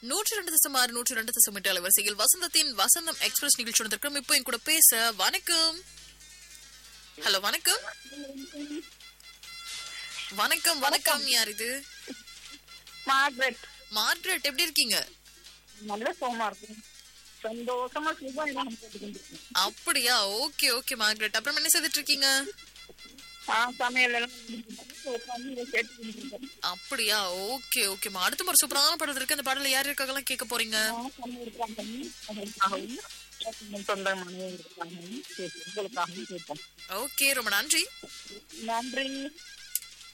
நூற்றி ரெண்டு தசம் ஆறு நூற்றி ரெண்டு தசம் எட்டு அலைவரிசையில் வசந்தத்தின் வசந்தம் எக்ஸ்பிரஸ் நிகழ்ச்சி வந்திருக்கிறோம் இப்போ என் கூட பேச வணக்கம் ஹலோ வணக்கம் வணக்கம் வணக்கம் யார் இது மார்கரெட் மார்க்ரெட் எப்படி இருக்கீங்க நல்ல சோமா இருக்கும் சந்தோஷமா சுபா இடம் போட்டுக்கிட்டு அப்படியா ஓகே ஓகே மார்க்ரெட் அப்புறம் என்ன செய்துட்டு இருக்கீங்க ஆ சமையல் எல்லாம் முடிஞ்சுட்டு உட்கார்ந்து இதை கேட்டுக்கிட்டு இருக்கேன். அப்படியா ஓகே ஓகேமா அடுத்த ஒரு சூப்பரான பாடல் இருக்கு அந்த பாடல யார் இருக்காங்கலாம் கேட்க போறீங்க நான் சமையல் இருக்காங்க அதற்காகவும் என் சொந்த மனைவி இருக்காங்க உங்களுக்காகவும் கேட்போம் ஓகே ரொம்ப நன்றி நன்றி